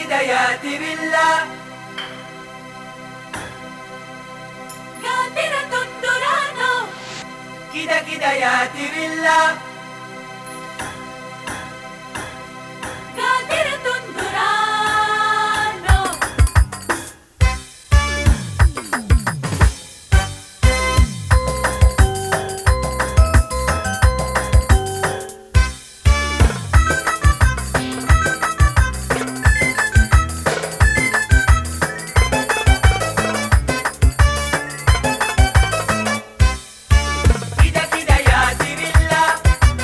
كده يا تريلا قادرة دورانو كده كده يا تريلا قادرة دورانو كده كده يا تريلا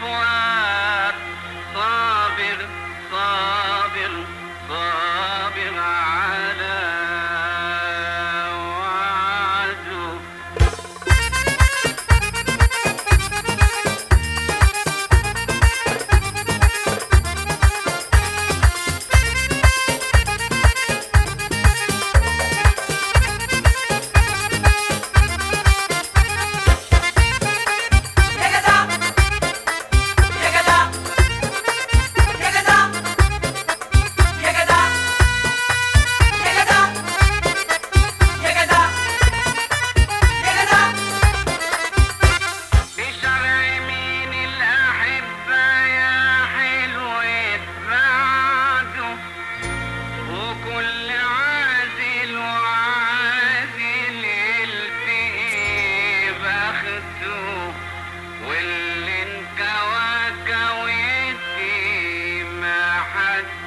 فؤاد صابر صابر صابر على وعده يا جدع يا جدع يا جدع يا جدع يا جدع يا جدع يا جدع بشرع مين الأحبة يا حلو اتبعده وكل عازل وعازل يلتقي بخته واللي انكوى كويتي ما حد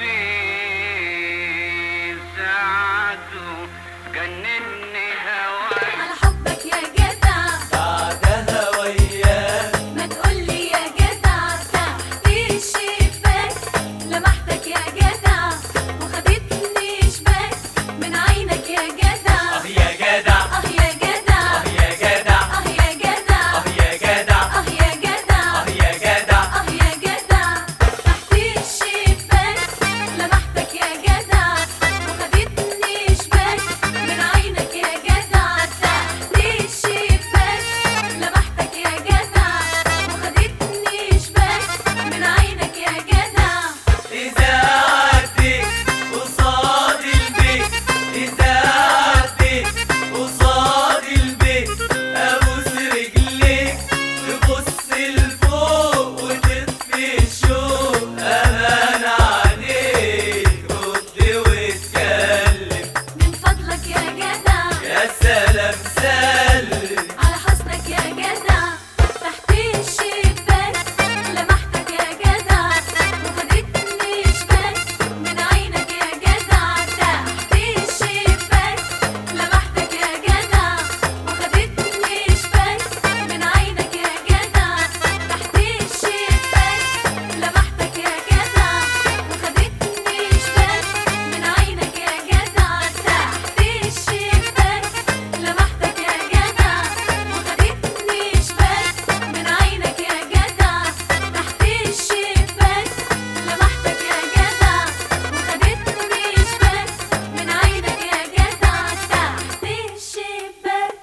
بيساعده جنني هواك على حبك يا جدع بعدها وياك ما تقولي يا جدع تحت الشباك لمحتك يا جدع وخدتني شباك من عينك يا جدع اه يا جدع اه يا جدع اه يا جدع اه يا جدع اه يا جدع اه يا جدع اه يا جدع اه يا جدع تحت الشباك لمحتك يا جدع وخدتني شباك من عينك يا جدع تحت الشباك لمحتك يا جدع وخدتني شباك من عينك يا جدع إذا عديت قصاد البيت إذا عديت قصاد البيت أبوس رجليك تبص لفوق وتطفي الشوق أمان عليك رد واتكلم من فضلك يا جدع يا سلام سلم على حسنك يا جدع تحت الشباك لمحتك يا جدع وخدتني شباك من عينك يا جدع تحت الشباك لمحتك يا جدع وخدتني شباك من عينك يا جدع تحت الشباك لمحتك يا جدع وخدتني شباك من عينك يا جدع تحت الشباك لمحتك يا جدع وخدتني شباك من عينك يا جدع تحت الشباك لمحتك يا جدع وخدتني شباك من عينك يا جدع تحت الشباك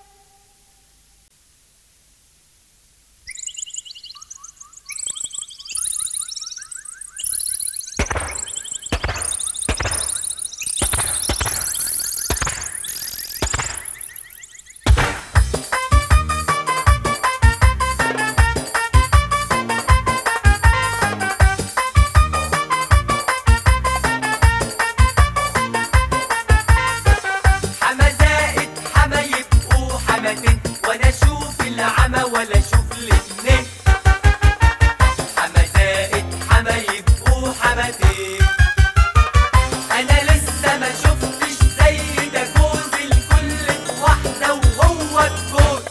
حما زائد حما يبقوا حماتين ولا اشوف العمى ولا اشوف الاتنين حما زائد حما يبقوا حماتين انا لسه ما شفتش زي ده جوز الكل في واحده وهو الجوز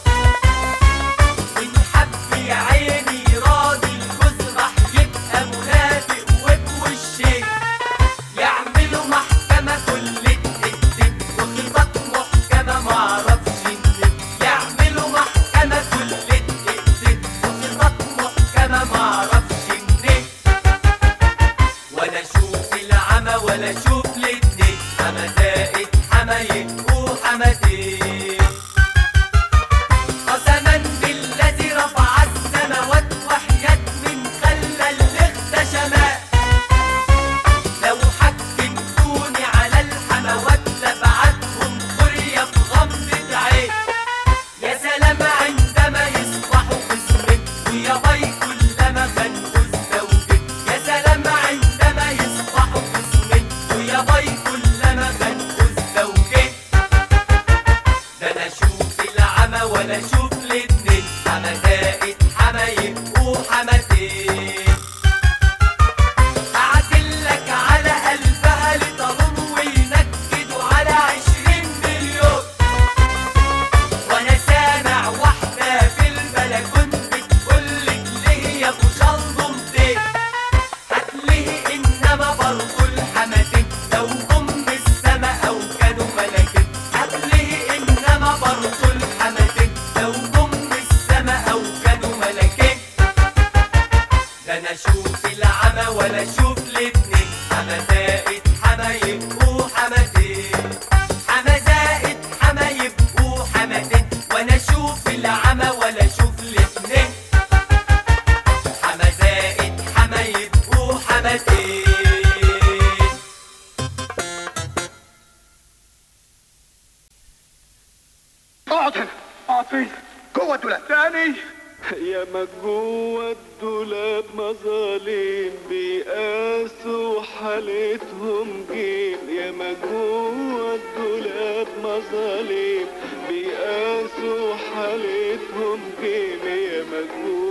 ونحب يا عيني راضي الجوز راح يبقى مخافق وبوشين يعملوا محكمة كل الدين وخطط محكمة معرفش النت يعملوا محكمة كل الدين وخطط محكمة معرفش النت ولا اشوف العمى ولا اشوف الاتنين حما زائد حما يبقوا حماتين قسما بالذي رفع السماوات وحياة من خلى الاختشمات لو حكمتوني على الحموات لبعتهم قرية في غمضة عين يا سلام عندما يصبحوا قسمين ويا باي كلما خانقوا الزوجين يا سلام عندما يصبحوا قسمين ويا باي كلما خانقوا الزوجين اقعد هنا اقعد فين جوه الدولاب تاني يا ما جوه الدولاب مظالم بيقاسوا حالتهم جيم يا ما جوه الدولاب مظالم بيقاسوا حالتهم جيم يا ما جوه